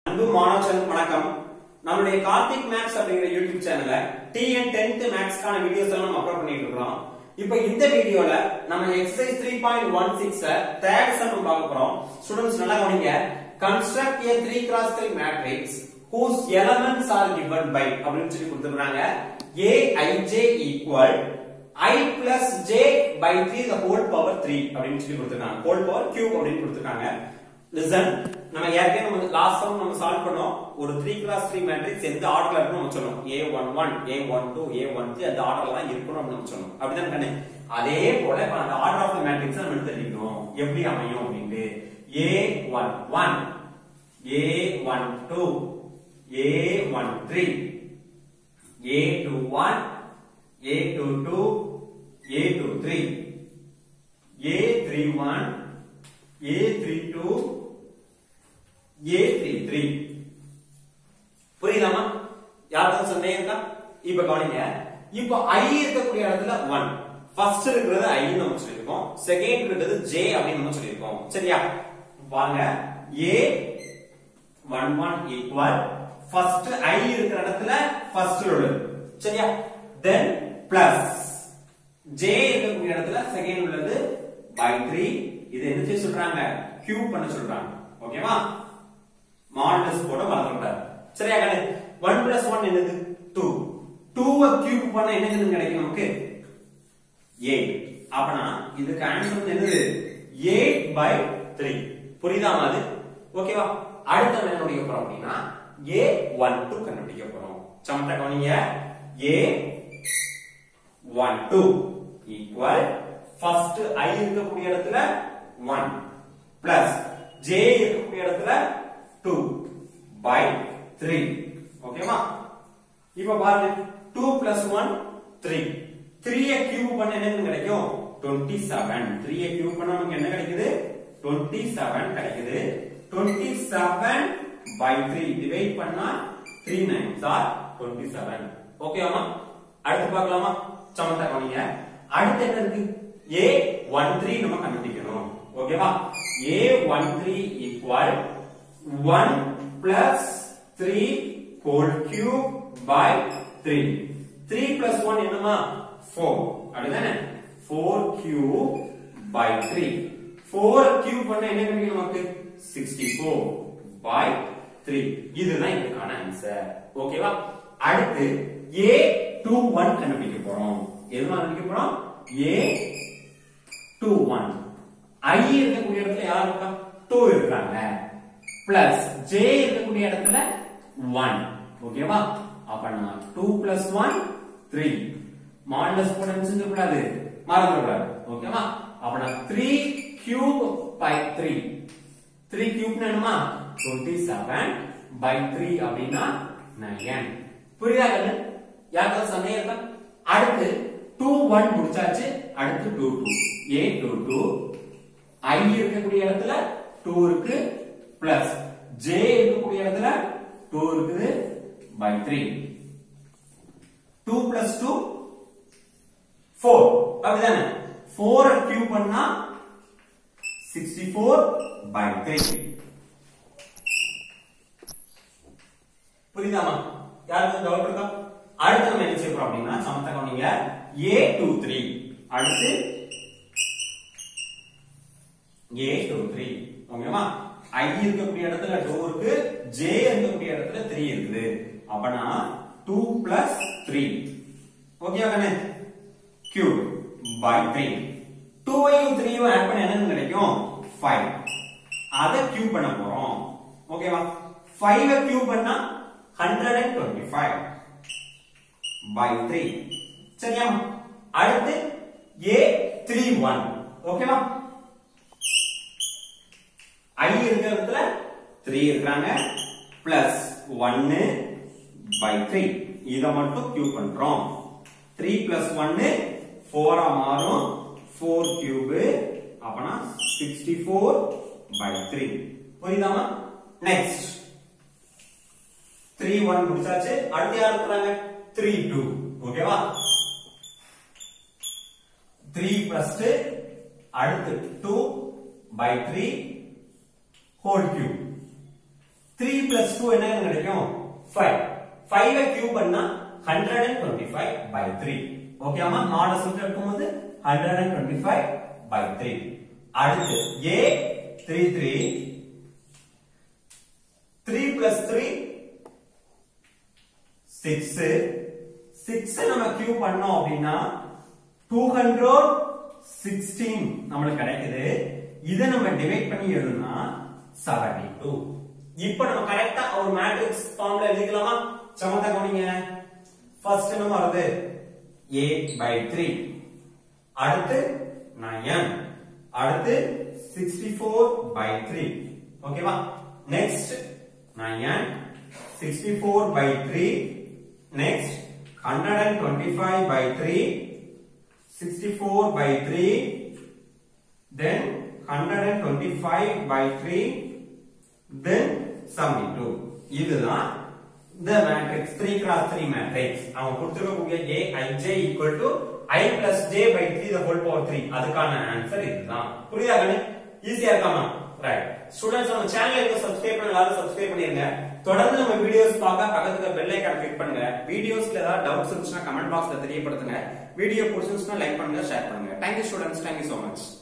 அன்பு மாணவர்கள் வணக்கம் நம்மளுடைய கார்த்திக் மேக்ஸ் அப்படிங்கிற யூடியூப் சேனல்ல டிஎன் டென்த் மேக்ஸ்க்கான வீடியோஸ் எல்லாம் நம்ம அப்லோட் பண்ணிட்டு இருக்கோம் இப்போ இந்த வீடியோல நம்ம exercise three point one six third sum பார்க்க போறோம் ஸ்டூடெண்ட்ஸ் நல்லா கவனிங்க construct a three cross three matrix whose elements are given by அப்படின்னு சொல்லி கொடுத்துருக்காங்க a i j equal i plus j by 3 the whole power 3 அப்படின்னு சொல்லி கொடுத்திருக்காங்க whole power cube அப்படின்னு கொடுத்திருக்காங்க listen நம்ம ஏற்கனவே நம்ம லாஸ்ட் சம் நம்ம சால்வ் பண்ணோம் ஒரு 3 கிளாஸ் 3 மேட்ரிக்ஸ் எந்த ஆர்டர்ல இருக்குன்னு நம்ம சொன்னோம் a11 a12 a13 அந்த ஆர்டர்ல தான் இருக்கணும் அப்படின்னு நம்ம சொன்னோம் அப்படிதான் கண்ணு அதே போல இப்ப அந்த ஆர்டர் ஆஃப் தி மேட்ரிக்ஸ் நம்ம எடுத்து எழுதிக்கணும் எப்படி அமையும் அப்படின்ட்டு a11 a12 a13 a21 a22 a23 a31 a32 a33 புரியுதாமா யாருக்கும் சந்தேகம் இருக்கா இப்ப கவனிங்க இப்ப i இருக்கக்கூடிய இடத்துல 1 ஃபர்ஸ்ட் இருக்கிறது i ன்னு நம்ம சொல்லிருக்கோம் செகண்ட் இருக்கிறது j அப்படின்னு நம்ம சொல்லிருக்கோம் சரியா பாருங்க a 11 equal first i இருக்கிற இடத்துல first உள்ளது சரியா then plus j இருக்கக்கூடிய இடத்துல செகண்ட் உள்ளது by 3 இது என்ன செய்ய சொல்றாங்க கியூப் பண்ண சொல்றாங்க ஓகேவா மாடுலஸ் போட மறந்துடாது சரியா கண்ணு 1 plus 1 என்னது 2 2 அ கியூப் பண்ண என்ன கிடைக்கும் நமக்கு 8 அப்பனா இதுக்கு ஆன்சர் என்னது 8 by 3 புரியுதாமா அது ஓகேவா அடுத்த நம்ம என்ன கண்டுபிடிக்க போறோம் அப்படின்னா a12 கண்டுபிடிக்க போறோம் சமட்ட கவனிங்க a12 ஈக்குவல் ஃபர்ஸ்ட் i இருக்கக்கூடிய இடத்துல 1 பிளஸ் j இருக்கக்கூடிய இடத்துல 2 by 3 ஓகேவா இப்ப பாருங்க 2 plus 1 3 3 ஐ கியூப் பண்ண என்ன கிடைக்கும் 27 3 ஐ கியூப் பண்ணா நமக்கு என்ன கிடைக்குது 27 கிடைக்குது 27 by 3 டிவைட் பண்ணா 3 9s are 27 ஓகேவாமா அடுத்து பார்க்கலாமா சமத்தா கவனிங்க அடுத்து என்ன இருக்கு a13 நம்ம கண்டுபிடிக்கணும் ஓகேவா a13 equal 1 plus 3 whole cube by 3 3 plus 1 என்னமா 4 அப்படிதானே 4 cube by 3 4 cube பண்ண என்ன கிடைக்கும் நமக்கு 64 by 3 இதுதான் இதுக்கான ஆன்சர் ஓகேவா அடுத்து a21 கண்டுபிடிக்க போறோம் எதுமா கண்டுபிடிக்க போறோம் a21 i இருக்கக்கூடிய இடத்துல யார் இருக்கா 2 இருக்காங்க பிளஸ் j இருக்கக்கூடிய இடத்துல 1 ஓகேவா அப்ப நம்ம 2 plus 1 3 மாடுலஸ் போட நினைச்சிருக்க கூடாது மறந்துட கூடாது ஓகேவா அப்ப நான் 3 கியூப் பை 3 3 கியூப் என்னமா 27 பை 3 அப்படின்னா 9 புரியுதா கண்ணு யாருக்காவது சந்தேகம் இருக்கா அடுத்து 2 1 முடிச்சாச்சு அடுத்து 2 2 a 2 2 i இருக்கக்கூடிய இடத்துல 2 இருக்கு பிளஸ் j இருக்கக்கூடிய இடத்துல 2 இருக்குது பை 3 2 பிளஸ் 2 4 அப்படிதானே 4 கியூப் பண்ணா 64 by 3 புரியுதாமா யாருக்கு டவுட் இருக்கா அடுத்து நம்ம என்ன செய்ய போறோம் அப்படின்னா சமத்த கவனிங்க a23 அடுத்து a23 ஓகேவா i இருக்கக்கூடிய இடத்துல 2 இருக்கு j இருக்கக்கூடிய இடத்துல 3 இருக்குது அப்பனா 2 plus 3 ஓகேவா கண்ணே cube by 3 2 ஐயும் 3 ஐயும் ஆட் பண்ண என்ன கிடைக்கும் 5 அத கியூப் பண்ண போறோம் ஓகேவா 5 ஐ கியூப் பண்ணா 125 by 3 சரியா அடுத்து a31 ஓகேவா i இருக்கிற இடத்துல 3 இருக்காங்க பிளஸ் 1 by 3 இத மட்டும் கியூப் பண்றோம் 3 plus 1 4 ஆ மாறும் 4 கியூப் அப்பனா 64 by 3 புரியுதாமா நெக்ஸ்ட் 3 1 முடிச்சாச்சு அடுத்து யார் இருக்காங்க 3 2 ஓகேவா 3 ஃபர்ஸ்ட் அடுத்து 2 by 3 whole cube three plus two என்ன கிடைக்கும் ஃபைவ் ஃபைவ் கியூப் பண்ணா hundred and twenty five by three ஓகேமா நாட் அசம்ட் இருக்கும்போது hundred and twenty five by three அடுத்து a three three three plus three six six நம்ம cube பண்ணோம் அப்படின்னா two hundred sixteen நம்மளுக்கு கிடைக்குது இதை நம்ம டிவைட் பண்ணி எழுதுனா செவன்டி டூ இப்போ நம்ம கரெக்டா ஒரு மேட்ரிக்ஸ் ஃபார்ம்ல எழுதிக்கலாமா சமத்தா கவனிங்க ஃபர்ஸ்ட் என்ன வருது a பை த்ரீ அடுத்து நயன் அடுத்து சிக்ஸ்டி ஃபோர் பை த்ரீ ஓகேவா next nine sixty four by three next hundred and twenty five by three sixty four by three then 125 by 3 then 72 இதுதான் இந்த மேட்ரிக்ஸ் 3 cross 3 மேட்ரிக்ஸ் அவங்க கொடுத்திருக்கக்கூடிய a ij equal to i plus j by 3 the whole power 3 அதுக்கான answer இதுதான் புரியுதா கண்ணு ஈஸியா இருக்காமா ரைட் ஸ்டூடண்ட்ஸ் நம்ம சேனலை இன்னும் சப்ஸ்கிரைப் பண்ணல எல்லாரும் சப்ஸ்கிரைப் பண்ணிருங்க தொடர்ந்து நம்ம வீடியோஸ் பார்க்க பக்கத்துல பெல் ஐகான் கிளிக் பண்ணுங்க வீடியோஸ்ல ஏதாவது டவுட்ஸ் இருந்துச்சுன்னா கமெண்ட் பாக்ஸ்ல தெரியப்படுத்துங்க வீடியோ பிடிச்சிருந்துச்சுன்னா லைக் பண்ணுங்க ஷேர் பண்ணுங்க thank you students thank you so much